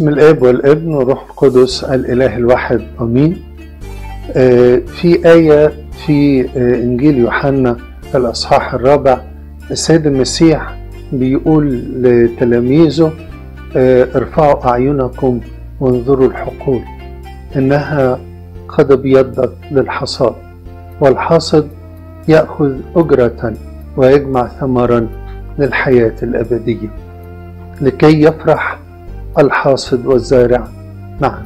باسم الاب والابن والروح القدس الاله الواحد امين آه، في ايه في آه، انجيل يوحنا الاصحاح الرابع السيد المسيح بيقول لتلاميذه آه، ارفعوا اعينكم وانظروا الحقول انها قد ابيضت للحصاد والحاصد ياخذ اجره ويجمع ثمرا للحياه الابديه لكي يفرح الحاصد والزارع معا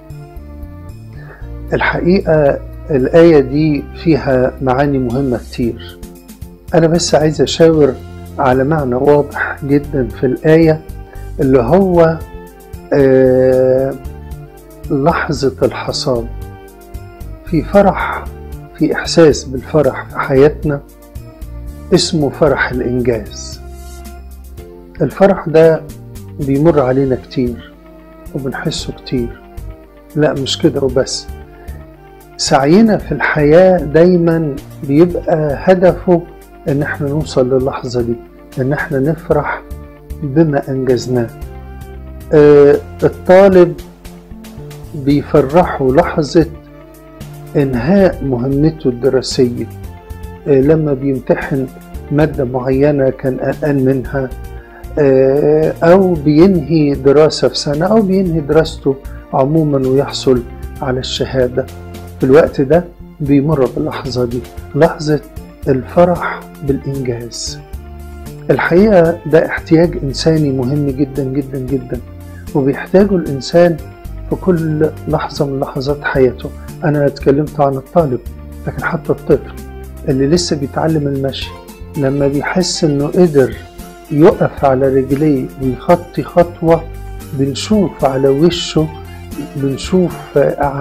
الحقيقة الآية دي فيها معاني مهمة كتير أنا بس عايز أشاور على معنى واضح جدا في الآية اللي هو آه لحظة الحصاد في فرح في إحساس بالفرح في حياتنا اسمه فرح الإنجاز الفرح ده بيمر علينا كتير وبنحسه كتير لا مش كده وبس سعينا في الحياة دايما بيبقى هدفه ان احنا نوصل للحظة دي ان احنا نفرح بما انجزناه آه الطالب بيفرحه لحظة انهاء مهمته الدراسية آه لما بيمتحن مادة معينة كان قلقان منها أو بينهي دراسة في سنة أو بينهي دراسته عموما ويحصل على الشهادة في الوقت ده بيمر باللحظة دي لحظة الفرح بالإنجاز الحقيقة ده احتياج إنساني مهم جدا جدا جدا وبيحتاجه الإنسان في كل لحظة من لحظات حياته أنا اتكلمت عن الطالب لكن حتى الطفل اللي لسه بيتعلم المشي لما بيحس إنه قدر يقف على رجليه ويخطي خطوة بنشوف على وشه بنشوف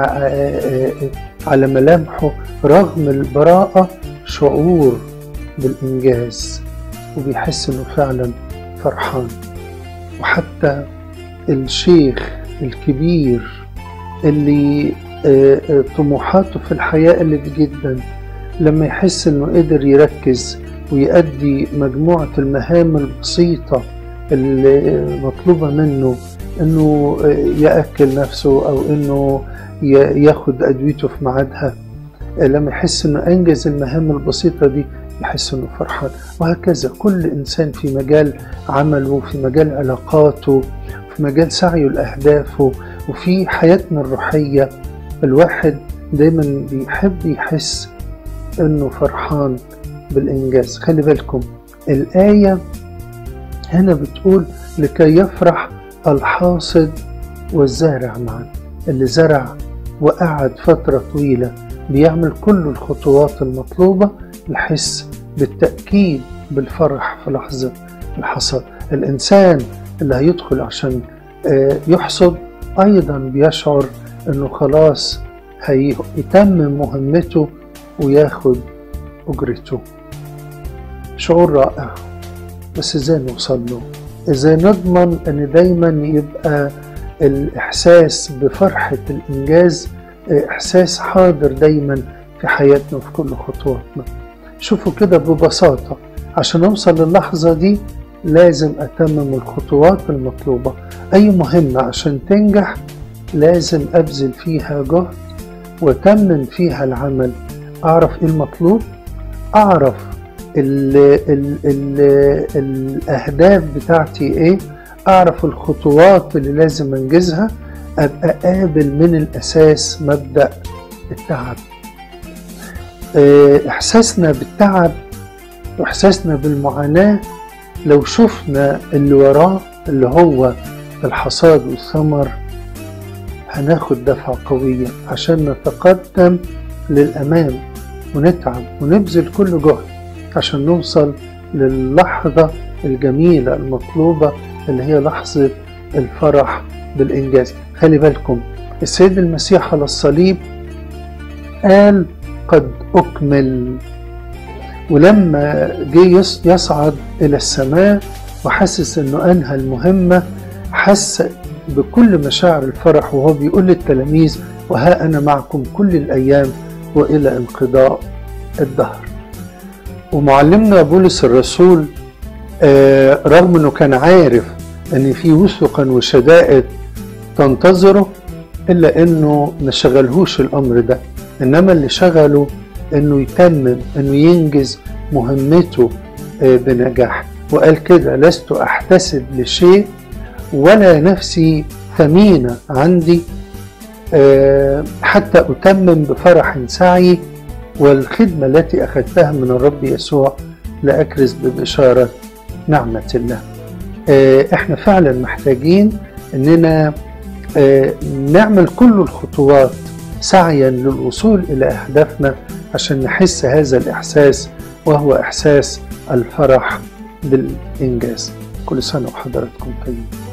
على ملامحه رغم البراءة شعور بالإنجاز وبيحس إنه فعلا فرحان وحتى الشيخ الكبير اللي طموحاته في الحياة قلت جدا لما يحس إنه قدر يركز ويؤدي مجموعة المهام البسيطة اللي مطلوبة منه انه يأكل نفسه او انه ياخد ادويته في ميعادها لما يحس انه انجز المهام البسيطة دي يحس انه فرحان وهكذا كل انسان في مجال عمله في مجال علاقاته في مجال سعيه لاهدافه وفي حياتنا الروحية الواحد دايما بيحب يحس انه فرحان بالإنجاز خلي بالكم الآية هنا بتقول لكي يفرح الحاصد والزارع معا اللي زرع وقعد فترة طويلة بيعمل كل الخطوات المطلوبة يحس بالتأكيد بالفرح في لحظة الحصاد الإنسان اللي هيدخل عشان يحصد أيضا بيشعر أنه خلاص هيتمم مهمته وياخد أجرته شعور رائع بس ازاي نوصل له ازاي نضمن ان دايما يبقى الاحساس بفرحة الانجاز احساس حاضر دايما في حياتنا وفي كل خطواتنا شوفوا كده ببساطة عشان اوصل للحظة دي لازم اتمم الخطوات المطلوبة اي مهمة عشان تنجح لازم ابذل فيها جهد وتمم فيها العمل اعرف ايه المطلوب اعرف ال ال ال الاهداف بتاعتي ايه اعرف الخطوات اللي لازم انجزها ابقى قابل من الاساس مبدا التعب احساسنا بالتعب واحساسنا بالمعاناه لو شفنا اللي وراه اللي هو الحصاد والثمر هناخد دفعه قويه عشان نتقدم للامام ونتعب ونبذل كل جهد عشان نوصل للحظة الجميلة المطلوبة اللي هي لحظة الفرح بالإنجاز خلي بالكم السيد المسيح على الصليب قال قد أكمل ولما جه يصعد إلى السماء وحسس إنه أنهى المهمة حس بكل مشاعر الفرح وهو بيقول للتلاميذ وها أنا معكم كل الأيام والى انقضاء الدهر ومعلمنا بولس الرسول رغم انه كان عارف ان في وثقا وشدائد تنتظره إلا إنه ما شغلهوش الأمر ده إنما اللي شغله إنه يتمم إنه ينجز مهمته بنجاح وقال كده لست أحتسب لشيء ولا نفسي ثمينة عندي حتى أتمم بفرح سعي والخدمة التي أخذتها من الرب يسوع لأكرز ببشارة نعمة الله احنا فعلا محتاجين اننا نعمل كل الخطوات سعيا للوصول الى اهدافنا عشان نحس هذا الاحساس وهو احساس الفرح بالانجاز كل سنه وحضراتكم طيبين